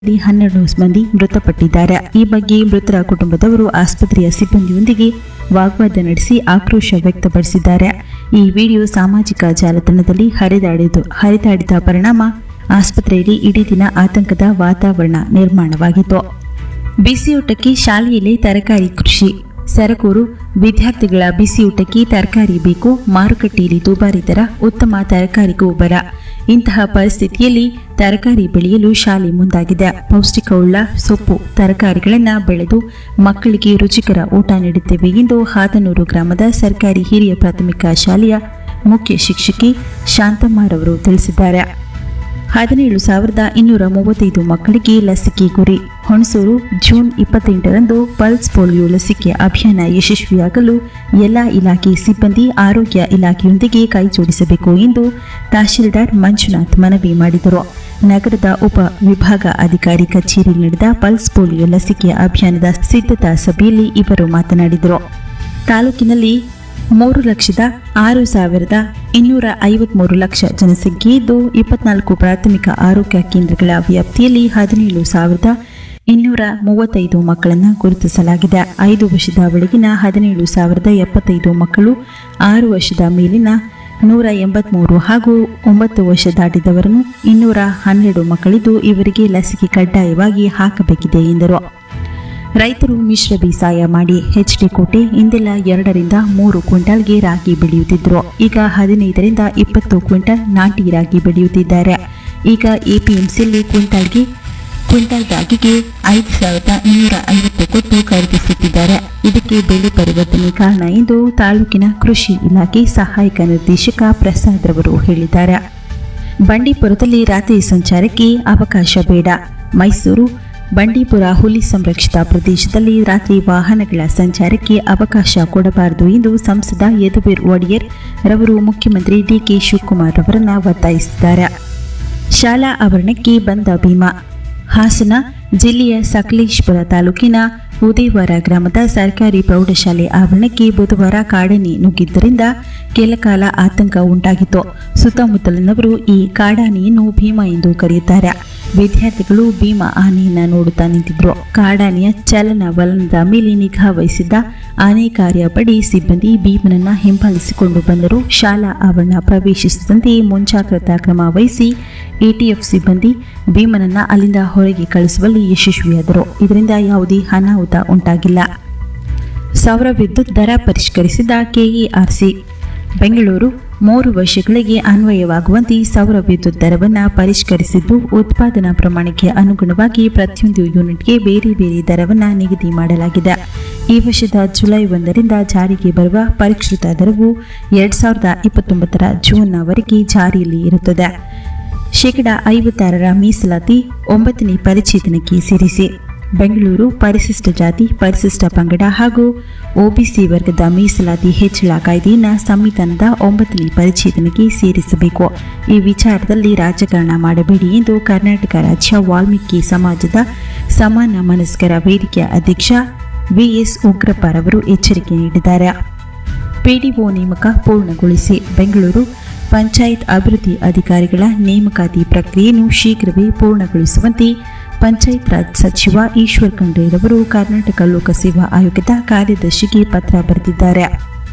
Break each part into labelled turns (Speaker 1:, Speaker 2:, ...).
Speaker 1: ಇಲ್ಲಿ ಹನ್ನೆರಡು ಮಂದಿ ಮೃತಪಟ್ಟಿದ್ದಾರೆ ಈ ಬಗ್ಗೆ ಮೃತರ ಕುಟುಂಬದವರು ಆಸ್ಪತ್ರೆಯ ಸಿಬ್ಬಂದಿಯೊಂದಿಗೆ ವಾಗ್ವಾದ ನಡೆಸಿ ಆಕ್ರೋಶ ವ್ಯಕ್ತಪಡಿಸಿದ್ದಾರೆ ಈ ವಿಡಿಯೋ ಸಾಮಾಜಿಕ ಜಾಲತಾಣದಲ್ಲಿ ಹರಿದಾಡಿದ್ದು ಹರಿದಾಡಿದ ಪರಿಣಾಮ ಆಸ್ಪತ್ರೆಯಲ್ಲಿ ಇಡೀ ದಿನ ಆತಂಕದ ವಾತಾವರಣ ನಿರ್ಮಾಣವಾಗಿತ್ತು ಬಿಸಿಯೂಟಕ್ಕೆ ಶಾಲೆಯಲ್ಲಿ ತರಕಾರಿ ಕೃಷಿ ಸರಕೂರು ವಿದ್ಯಾರ್ಥಿಗಳ ಬಿಸಿಯೂಟಕ್ಕೆ ತರಕಾರಿ ಬೇಕು ಮಾರುಕಟ್ಟೆಯಲ್ಲಿ ದುಬಾರಿ ದರ ಉತ್ತಮ ತರಕಾರಿ ಗೊಬ್ಬರ ಇಂತಹ ಪರಿಸ್ಥಿತಿಯಲ್ಲಿ ತರಕಾರಿ ಬೆಳೆಯಲು ಶಾಲೆ ಮುಂದಾಗಿದೆ ಪೌಷ್ಟಿಕವುಳ್ಳ ಸೊಪ್ಪು ತರಕಾರಿಗಳನ್ನು ಬೆಳೆದು ಮಕ್ಕಳಿಗೆ ರುಚಿಕರ ಊಟ ನೀಡುತ್ತೇವೆ ಎಂದು ಹಾದನೂರು ಗ್ರಾಮದ ಸರ್ಕಾರಿ ಹಿರಿಯ ಪ್ರಾಥಮಿಕ ಶಾಲೆಯ ಮುಖ್ಯ ಶಿಕ್ಷಕಿ ಶಾಂತಮ್ಮರವರು ತಿಳಿಸಿದ್ದಾರೆ ಹದಿನೇಳು ಸಾವಿರದ ಇನ್ನೂರ ಮೂವತ್ತೈದು ಮಕ್ಕಳಿಗೆ ಲಸಿಕೆ ಗುರಿ ಹುಣಸೂರು ಜೂನ್ ಇಪ್ಪತ್ತೆಂಟರಂದು ಪಲ್ಸ್ ಪೋಲಿಯೋ ಲಸಿಕೆ ಅಭಿಯಾನ ಯಶಸ್ವಿಯಾಗಲು ಎಲ್ಲ ಇಲಾಖೆ ಸಿಬ್ಬಂದಿ ಆರೋಗ್ಯ ಇಲಾಖೆಯೊಂದಿಗೆ ಕೈಜೋಡಿಸಬೇಕು ಎಂದು ತಹಶೀಲ್ದಾರ್ ಮಂಜುನಾಥ್ ಮನವಿ ಮಾಡಿದರು ನಗರದ ಉಪ ವಿಭಾಗ ಅಧಿಕಾರಿ ಕಚೇರಿಯಲ್ಲಿ ನಡೆದ ಪಲ್ಸ್ ಪೋಲಿಯೋ ಲಸಿಕೆ ಅಭಿಯಾನದ ಸಿದ್ಧತಾ ಸಭೆಯಲ್ಲಿ ಇವರು ಮಾತನಾಡಿದರು ತಾಲೂಕಿನಲ್ಲಿ ಮೂರು ಲಕ್ಷದ ಆರು ಸಾವಿರದ ಇನ್ನೂರ ಐವತ್ಮೂರು ಲಕ್ಷ ಜನಸಂಖ್ಯೆ ಇದ್ದು ಇಪ್ಪತ್ನಾಲ್ಕು ಪ್ರಾಥಮಿಕ ಆರೋಗ್ಯ ಕೇಂದ್ರಗಳ ವ್ಯಾಪ್ತಿಯಲ್ಲಿ ಹದಿನೇಳು ಸಾವಿರದ ಇನ್ನೂರ ಮೂವತ್ತೈದು ಮಕ್ಕಳನ್ನು ಗುರುತಿಸಲಾಗಿದೆ ಐದು ವರ್ಷದ ಒಳಗಿನ ಹದಿನೇಳು ಸಾವಿರದ ಎಪ್ಪತ್ತೈದು ಮಕ್ಕಳು ಆರು ವರ್ಷದ ಮೇಲಿನ ನೂರ ಎಂಬತ್ಮೂರು ಹಾಗೂ ಒಂಬತ್ತು ವರ್ಷ ದಾಟಿದವರನ್ನು ಇನ್ನೂರ ಹನ್ನೆರಡು ಮಕ್ಕಳಿದ್ದು ಇವರಿಗೆ ಲಸಿಕೆ ಕಡ್ಡಾಯವಾಗಿ ಹಾಕಬೇಕಿದೆ ಎಂದರು ರೈತರು ಮಿಶ್ರ ಬೇಸಾಯ ಮಾಡಿ ಎಚ್ಡಿ ಕೋಟೆ ಇಂದೆಲ್ಲ ಎರಡರಿಂದ ಮೂರು ಕ್ವಿಂಟಾಲ್ಗೆ ರಾಗಿ ಬೆಳೆಯುತ್ತಿದ್ದರು ಈಗ ಹದಿನೈದರಿಂದ ಇಪ್ಪತ್ತು ಕ್ವಿಂಟಾಲ್ ನಾಟಿ ರಾಗಿ ಬೆಳೆಯುತ್ತಿದ್ದಾರೆ ಈಗ ಎಪಿಎಂಸಿಯಲ್ಲಿ ಕ್ವಿಂಟಾಲ್ಗೆ ಕ್ವಿಂಟಾಲ್ ರಾಗಿಗೆ ಐದು ಸಾವಿರದ ಇನ್ನೂರ ಐವತ್ತು ಕೊಟ್ಟು ಖರೀದಿಸುತ್ತಿದ್ದಾರೆ ಇದಕ್ಕೆ ಬೆಳೆ ಪರಿವರ್ತನೆ ಕಾರಣ ಎಂದು ತಾಲೂಕಿನ ಕೃಷಿ ಇಲಾಖೆ ಸಹಾಯಕ ನಿರ್ದೇಶಕ ಪ್ರಸಾದ್ ರವರು ಹೇಳಿದ್ದಾರೆ ಬಂಡೀಪುರದಲ್ಲಿ ರಾತ್ರಿ ಸಂಚಾರಕ್ಕೆ ಅವಕಾಶ ಬೇಡ ಮೈಸೂರು ಬಂಡೀಪುರ ಹುಲಿ ಸಂರಕ್ಷಿತ ಪ್ರದೇಶದಲ್ಲಿ ರಾತ್ರಿ ವಾಹನಗಳ ಸಂಚಾರಕ್ಕೆ ಅವಕಾಶ ಕೊಡಬಾರದು ಎಂದು ಸಂಸದ ಯದುವೀರ್ ಒಡೆಯರ್ ರವರು ಮುಖ್ಯಮಂತ್ರಿ ಡಿಕೆ ಶಿವಕುಮಾರ್ ಅವರನ್ನ ಒತ್ತಾಯಿಸಿದ್ದಾರೆ ಶಾಲಾ ಆವರಣಕ್ಕೆ ಬಂದ ಭೀಮಾ ಹಾಸನ ಜಿಲ್ಲೆಯ ಸಕಲೇಶ್ಪುರ ತಾಲೂಕಿನ ಉದಯವಾರ ಗ್ರಾಮದ ಸರ್ಕಾರಿ ಪ್ರೌಢಶಾಲೆ ಆವರಣಕ್ಕೆ ಬುಧವಾರ ಕಾಡಾನೆ ನುಗ್ಗಿದ್ದರಿಂದ ಕೆಲಕಾಲ ಆತಂಕ ಉಂಟಾಗಿತ್ತು ಸುತ್ತಮುತ್ತಲಿನವರು ಈ ಕಾಡಾನೆಯನ್ನು ಭೀಮಾ ಎಂದು ಕರೆಯುತ್ತಾರೆ ವಿದ್ಯಾರ್ಥಿಗಳು ಭೀಮಾ ಆನೆಯನ್ನ ನೋಡುತ್ತಾ ನಿಂತಿದ್ರು ಕಾಡಾನೆಯ ಚಲನವಲನದ ಮೇಲೆ ನಿಗಾ ವಹಿಸಿದ್ದ ಆನೆ ಕಾರ್ಯಪಡೆ ಸಿಬ್ಬಂದಿ ಭೀಮನನ್ನ ಹಿಂಬಾಲಿಸಿಕೊಂಡು ಬಂದರು ಶಾಲಾ ಆವರಣ ಪ್ರವೇಶಿಸಿದಂತೆ ಮುಂಜಾಗ್ರತಾ ಕ್ರಮ ವಹಿಸಿ ಎಟಿಎಫ್ ಸಿಬ್ಬಂದಿ ಭೀಮನನ್ನ ಅಲ್ಲಿಂದ ಹೊರಗೆ ಕಳಿಸುವಲ್ಲಿ ಯಶಸ್ವಿಯಾದರು ಇದರಿಂದ ಯಾವುದೇ ಅನಾಹುತ ಉಂಟಾಗಿಲ್ಲ ಸೌರ ವಿದ್ಯುತ್ ದರ ಪರಿಷ್ಕರಿಸಿದ ಕೆಇಆರ್ಸಿ ಬೆಂಗಳೂರು ಮೂರು ವರ್ಷಗಳಿಗೆ ಅನ್ವಯವಾಗುವಂತೆ ಸೌರ ವಿದ್ಯುತ್ ದರವನ್ನು ಪರಿಷ್ಕರಿಸಿದ್ದು ಉತ್ಪಾದನಾ ಪ್ರಮಾಣಕ್ಕೆ ಅನುಗುಣವಾಗಿ ಪ್ರತಿಯೊಂದು ಯೂನಿಟ್ಗೆ ಬೇರೆ ಬೇರೆ ದರವನ್ನು ನಿಗದಿ ಮಾಡಲಾಗಿದೆ ಈ ವರ್ಷದ ಜುಲೈ ಒಂದರಿಂದ ಜಾರಿಗೆ ಬರುವ ಪರಿಷ್ಕೃತ ದರವು ಎರಡ್ ಸಾವಿರದ ಇಪ್ಪತ್ತೊಂಬತ್ತರ ಜೂನ್ನವರೆಗೆ ಜಾರಿಯಲ್ಲಿ ಇರುತ್ತದೆ ಶೇಕಡ ಐವತ್ತಾರರ ಮೀಸಲಾತಿ ಒಂಬತ್ತನೇ ಪರಿಚೇತನಕ್ಕೆ ಸೇರಿಸಿ ಬೆಂಗಳೂರು ಪರಿಶಿಷ್ಟ ಜಾತಿ ಪರಿಶಿಷ್ಟ ಪಂಗಡ ಹಾಗೂ ಒಬಿಸಿ ವರ್ಗದ ಮೀಸಲಾತಿ ಹೆಚ್ಚಳ ಕಾಯ್ದೆಯನ್ನು ಸಂವಿಧಾನದ ಒಂಬತ್ತನೇ ಪರಿಚ್ಛೇದನಕ್ಕೆ ಸೇರಿಸಬೇಕು ಈ ವಿಚಾರದಲ್ಲಿ ರಾಜಕಾರಣ ಮಾಡಬೇಡಿ ಎಂದು ಕರ್ನಾಟಕ ರಾಜ್ಯ ವಾಲ್ಮೀಕಿ ಸಮಾಜದ ಸಮಾನ ಮನಸ್ಕರ ವೇದಿಕೆಯ ಅಧ್ಯಕ್ಷ ವಿಎಸ್ ಉಗ್ರಪ್ಪರವರು ಎಚ್ಚರಿಕೆ ನೀಡಿದ್ದಾರೆ ಪಿಡಿಒ ನೇಮಕ ಪೂರ್ಣಗೊಳಿಸಿ ಬೆಂಗಳೂರು ಪಂಚಾಯತ್ ಅಭಿವೃದ್ಧಿ ಅಧಿಕಾರಿಗಳ ನೇಮಕಾತಿ ಪ್ರಕ್ರಿಯೆಯನ್ನು ಶೀಘ್ರವೇ ಪೂರ್ಣಗೊಳಿಸುವಂತೆ ಪಂಚಾಯತ್ ರಾಜ್ ಸಚಿವ ಈಶ್ವರ್ ಖಂಡ್ರೆರವರು ಕರ್ನಾಟಕ ಲೋಕಸೇವಾ ಆಯೋಗದ ಕಾರ್ಯದರ್ಶಿಗೆ ಪತ್ರ ಬರೆದಿದ್ದಾರೆ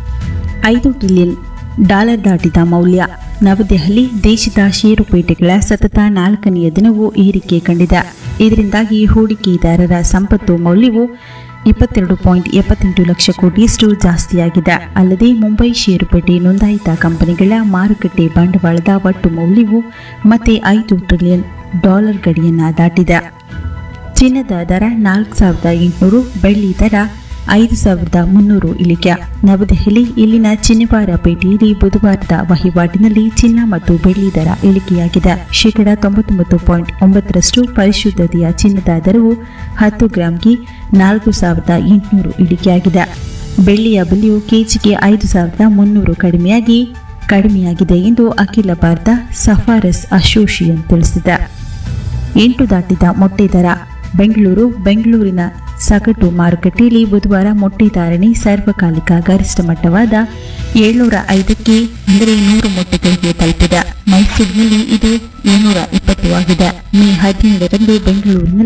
Speaker 1: ಐದು ಟ್ರಿಲಿಯನ್ ಡಾಲರ್ ದಾಟಿದ ಮೌಲ್ಯ ನವದೆಹಲಿ ದೇಶದ ಷೇರುಪೇಟೆಗಳ ಸತತ ನಾಲ್ಕನೆಯ ದಿನವೂ ಏರಿಕೆ ಕಂಡಿದೆ ಇದರಿಂದಾಗಿ ಹೂಡಿಕೆದಾರರ ಸಂಪತ್ತು ಮೌಲ್ಯವು ಇಪ್ಪತ್ತೆರಡು ಪಾಯಿಂಟ್ ಎಪ್ಪತ್ತೆಂಟು ಲಕ್ಷ ಕೋಟಿಯಷ್ಟು ಜಾಸ್ತಿಯಾಗಿದೆ ಅಲ್ಲದೆ ಮುಂಬೈ ಷೇರುಪೇಟೆ ನೋಂದಾಯಿತ ಕಂಪನಿಗಳ ಮಾರುಕಟ್ಟೆ ಬಂಡವಾಳದ ಒಟ್ಟು ಮೌಲ್ಯವು ಮತ್ತೆ ಐದು ಟ್ರಿಲಿಯನ್ ಡಾಲರ್ ಗಡಿಯನ್ನು ದಾಟಿದೆ ಚಿನ್ನದ ದರ ನಾಲ್ಕು ಸಾವಿರದ ಎಂಟುನೂರು ಬೆಳ್ಳಿ ದರ ಐದು ಸಾವಿರದ ಮುನ್ನೂರು ಇಳಿಕೆ ನವದೆಹಲಿ ಇಲ್ಲಿನ ಚಿನ್ನವಾರ ಪೇಟೆಯಲ್ಲಿ ಬುಧವಾರದ ವಹಿವಾಟಿನಲ್ಲಿ ಚಿನ್ನ ಮತ್ತು ಬೆಳ್ಳಿ ದರ ಇಳಿಕೆಯಾಗಿದೆ ಶೇಕಡ ತೊಂಬತ್ತೊಂಬತ್ತು ಪಾಯಿಂಟ್ ಒಂಬತ್ತರಷ್ಟು ಪರಿಶುದ್ಧತೆಯ ಚಿನ್ನದ ದರವು ಹತ್ತು ಗ್ರಾಂಗೆ ನಾಲ್ಕು ಸಾವಿರದ ಎಂಟುನೂರು ಇಳಿಕೆಯಾಗಿದೆ ಬೆಳ್ಳಿಯ ಬೆಲೆಯು ಕೆಜಿಗೆ ಐದು ಸಾವಿರದ ಮುನ್ನೂರು ಕಡಿಮೆಯಾಗಿ ಕಡಿಮೆಯಾಗಿದೆ ಎಂದು ಅಖಿಲ ಭಾರತ ಸಫಾರಸ್ ಅಸೋಸಿಯೇಷನ್ ತಿಳಿಸಿದೆ ಎಂಟು ದಾಟಿದ ಮೊಟ್ಟೆ ದರ ಬೆಂಗಳೂರು ಬೆಂಗಳೂರಿನ ಸಗಟು ಮಾರುಕಟ್ಟೆಯಲ್ಲಿ ಬುಧವಾರ ಮೊಟ್ಟೆ ಧಾರಣೆ ಸಾರ್ವಕಾಲಿಕ ಗರಿಷ್ಠ ಮಟ್ಟವಾದ ಏಳ್ನೂರ ಐದಕ್ಕೆ ಅಂದರೆ ನೂರು ಮೊಟ್ಟೆಗಳಿಗೆ ತಲುಪಿದೆ ಮೈಸೂರಿನಲ್ಲಿ ಇದು ಏಳ್ನೂರ ಇಪ್ಪತ್ತು ಆಗಿದೆ ಮೇ ಹದಿನೇಳರಂದು ಬೆಂಗಳೂರಿನಲ್ಲಿ